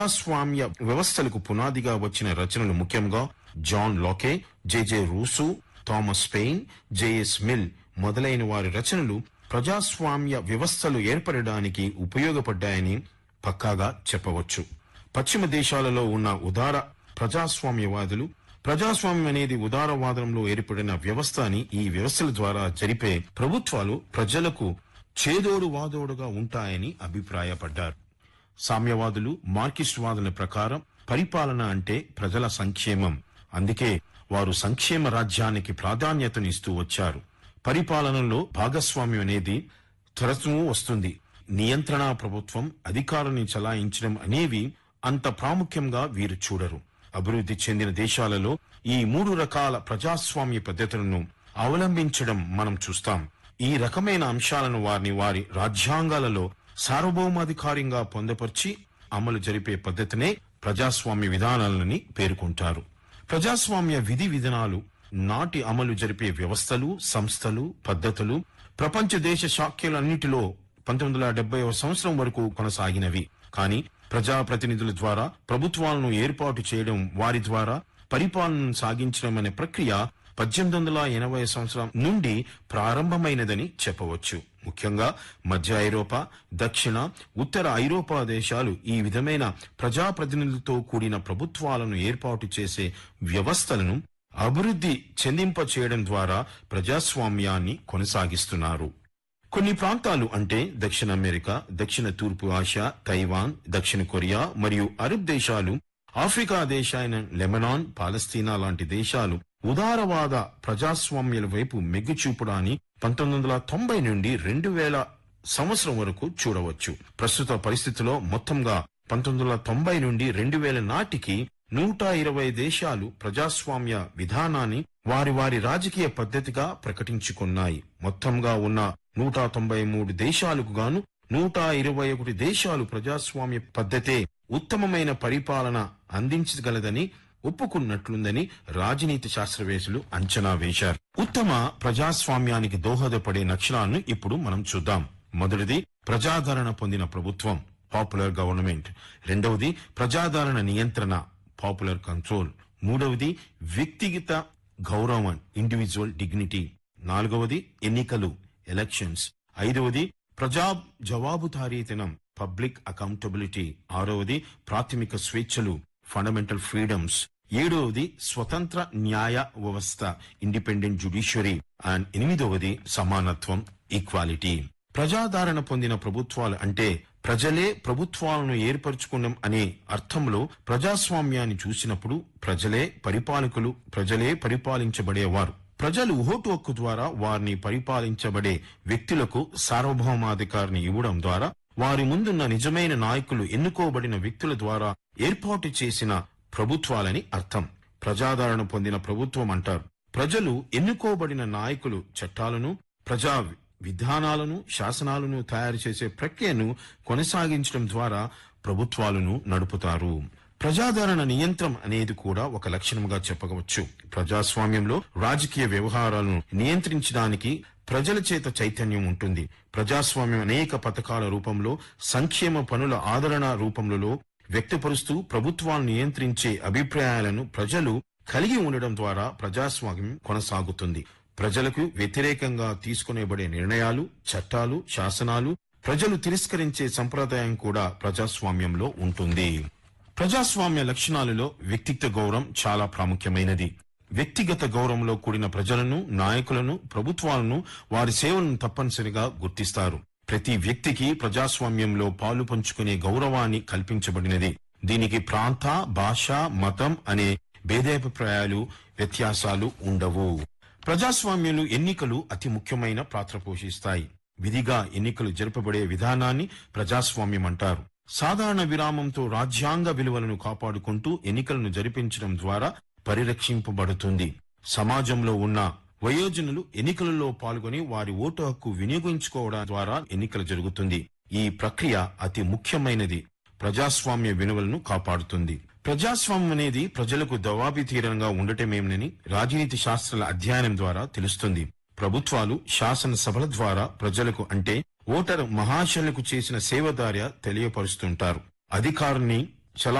ప్రజాస్వామ్య వ్యవస్థలకు పునాదిగా వచ్చిన రచనలు ముఖ్యంగా John Locke J J Rousseau Thomas Paine J S Mill మొదలైన వారి రచనలు ప్రజాస్వామ్య వ్యవస్థలు ఏర్పడడానికి ఉపయోగపడ్డాయని పక్కాగా చెప్పవచ్చు పశ్చిమ దేశాలలో ఉన్న ఉదార ప్రజాస్వామ్యవాదులు ప్రజాస్వామ్యం అనేది ఉదారవాదంలో ఏర్పడిన వ్యవస్థ అని ఈ వ్యవస్థల ద్వారా జరిపే ప్రభుత్వాలు ప్రజలకు చేదోడు వాదోడుగా ఉంటాయని అభిప్రాయపడ్డారు సామ్యవాదులు మార్కిస్ట్ వాదుల ప్రకారం పరిపాలన అంటే ప్రజల సంక్షేమం అందుకే వారు సంక్షేమ రాజ్యానికి ప్రాధాన్యతనిస్తూ వచ్చారు పరిపాలనలో భాగస్వామ్యం అనేది తరచూ వస్తుంది నియంత్రణ ప్రభుత్వం అధికారాన్ని చలాయించడం అనేవి అంత ప్రాముఖ్యంగా వీరు చూడరు అభివృద్ధి చెందిన దేశాలలో ఈ మూడు రకాల ప్రజాస్వామ్య పద్ధతులను అవలంబించడం మనం చూస్తాం ఈ రకమైన అంశాలను వారిని వారి రాజ్యాంగాలలో సార్వభౌమాధికారంగా పొందపరిచి అమలు జరిపే పద్ధతినే ప్రజాస్వామ్య విధానాలని పేర్కొంటారు ప్రజాస్వామ్య విధి విధానాలు నాటి అమలు జరిపే వ్యవస్థలు సంస్థలు పద్ధతులు ప్రపంచ దేశ శాఖ్యలన్నిటిలో పంతొమ్మిది వందల డెబ్బై సంవత్సరం వరకు కొనసాగినవి కానీ ప్రజాప్రతినిధుల ద్వారా ప్రభుత్వాలను ఏర్పాటు చేయడం వారి ద్వారా పరిపాలనను సాగించడం అనే ప్రక్రియ పద్దెనిమిది వందల ఎనభై సంవత్సరం నుండి ప్రారంభమైనదని చెప్పవచ్చు ముఖ్యంగా మధ్య ఐరోపా దక్షిణ ఉత్తర ఐరోపా దేశాలు ఈ విధమైన ప్రజాప్రతినిధులతో కూడిన ప్రభుత్వాలను ఏర్పాటు చేసే వ్యవస్థలను అభివృద్ధి చెందింప చేయడం ద్వారా ప్రజాస్వామ్యాన్ని కొనసాగిస్తున్నారు కొన్ని ప్రాంతాలు అంటే దక్షిణ అమెరికా దక్షిణ తూర్పు ఆసియా తైవాన్ దక్షిణ కొరియా మరియు అరబ్ దేశాలు ఆఫ్రికా దేశాయన లెబనాన్ పాలస్తీనా లాంటి దేశాలు ఉదారవాద ప్రజాస్వామ్యాల వైపు మెగ్గు చూపడాన్ని పంతొమ్మిది వందల తొంభై నుండి రెండు వేల సంవత్సరం వరకు చూడవచ్చు ప్రస్తుత పరిస్థితిలో మొత్తంగా పంతొమ్మిది వందల తొంభై నుండి రెండు వేల నాటికి నూట ఇరవై దేశాలు ప్రజాస్వామ్య విధానాన్ని వారి వారి రాజకీయ పద్ధతిగా ప్రకటించుకున్నాయి మొత్తంగా ఉన్న నూట తొంభై మూడు దేశాలకు గాను నూట ఇరవై ఒకటి దేశాలు ప్రజాస్వామ్య పద్ధతే ఉత్తమమైన పరిపాలన అందించగలదని ఒప్పుకున్నట్లుందని రాజనీతి శాస్త్రవేత్తలు అంచనా వేశారు ఉత్తమ ప్రజాస్వామ్యానికి దోహదపడే లక్షణాలను ఇప్పుడు మనం చూద్దాం మొదటిది ప్రజాదరణ పొందిన ప్రభుత్వం పాపులర్ గవర్నమెంట్ రెండవది ప్రజాదరణ నియంత్రణ పాపులర్ కంట్రోల్ మూడవది వ్యక్తిగత గౌరవం ఇండివిజువల్ డిగ్నిటీ నాలుగవది ఎన్నికలు ఎలక్షన్స్ ఐదవది ప్రజా జవాబుదారీతనం పబ్లిక్ అకౌంటబిలిటీ ఆరవది ప్రాథమిక స్వేచ్ఛలు ఫండమెంటల్ ఫ్రీడమ్స్ ఏడవది స్వతంత్ర న్యాయ వ్యవస్థ ఇండిపెండెంట్ జుడిషియరీ అండ్ ఎనిమిదవది సమానత్వం ఈక్వాలిటీ ప్రజాదరణ పొందిన ప్రభుత్వాలు అంటే ప్రజలే ప్రభుత్వాలను ఏర్పరచుకున్నాం అనే అర్థంలో ప్రజాస్వామ్యాన్ని చూసినప్పుడు ప్రజలే పరిపాలకులు ప్రజలే పరిపాలించబడేవారు ప్రజలు ఓటు హక్కు ద్వారా వారిని పరిపాలించబడే వ్యక్తులకు సార్వభౌమాధికారిని ఇవ్వడం ద్వారా వారి ముందున్న నిజమైన నాయకులు ఎన్నుకోబడిన వ్యక్తుల ద్వారా ఏర్పాటు చేసిన ప్రభుత్వాలని అర్థం ప్రజాదరణ పొందిన ప్రభుత్వం అంటారు ప్రజలు ఎన్నుకోబడిన నాయకులు చట్టాలను ప్రజా విధానాలను శాసనాలను తయారు చేసే ప్రక్రియను కొనసాగించడం ద్వారా ప్రభుత్వాలను నడుపుతారు ప్రజాదరణ నియంత్రణ అనేది కూడా ఒక లక్షణంగా చెప్పవచ్చు ప్రజాస్వామ్యంలో రాజకీయ వ్యవహారాలను నియంత్రించడానికి ప్రజల చేత చైతన్యం ఉంటుంది ప్రజాస్వామ్యం అనేక పథకాల రూపంలో సంక్షేమ పనుల ఆదరణ రూపంలో వ్యక్తపరుస్తూ ప్రభుత్వాలను నియంత్రించే అభిప్రాయాలను ప్రజలు కలిగి ఉండడం ద్వారా ప్రజాస్వామ్యం కొనసాగుతుంది ప్రజలకు వ్యతిరేకంగా తీసుకునేబడే నిర్ణయాలు చట్టాలు శాసనాలు ప్రజలు తిరస్కరించే సంప్రదాయం కూడా ప్రజాస్వామ్యంలో ఉంటుంది ప్రజాస్వామ్య లక్షణాలలో వ్యక్తిగత గౌరవం చాలా ప్రాముఖ్యమైనది వ్యక్తిగత గౌరవంలో కూడిన ప్రజలను నాయకులను ప్రభుత్వాలను వారి సేవలను తప్పనిసరిగా గుర్తిస్తారు ప్రతి వ్యక్తికి ప్రజాస్వామ్యంలో పాలు పంచుకునే గౌరవాన్ని కల్పించబడినది దీనికి ప్రాంత భాష మతం అనే భేదాభిప్రాయాలు వ్యత్యాసాలు ఉండవు ప్రజాస్వామ్యంలో ఎన్నికలు అతి ముఖ్యమైన పాత్ర పోషిస్తాయి విధిగా ఎన్నికలు జరపబడే విధానాన్ని ప్రజాస్వామ్యం అంటారు సాధారణ విరామంతో రాజ్యాంగ విలువలను కాపాడుకుంటూ ఎన్నికలను జరిపించడం ద్వారా పరిరక్షింపబడుతుంది సమాజంలో ఉన్న వయోజనులు ఎన్నికలలో పాల్గొని వారి ఓటు హక్కు వినియోగించుకోవడం ద్వారా ఎన్నికలు జరుగుతుంది ఈ ప్రక్రియ అతి ముఖ్యమైనది ప్రజాస్వామ్య విలువలను కాపాడుతుంది ప్రజాస్వామ్యం అనేది ప్రజలకు దవాబితీరంగా ఉండటమేమని రాజనీతి శాస్త్రాల అధ్యయనం ద్వారా తెలుస్తుంది ప్రభుత్వాలు శాసనసభల ద్వారా ప్రజలకు అంటే ఓటరు మహాశయులకు చేసిన సేవదార్య తెలియపరుస్తుంటారు అధికారాన్ని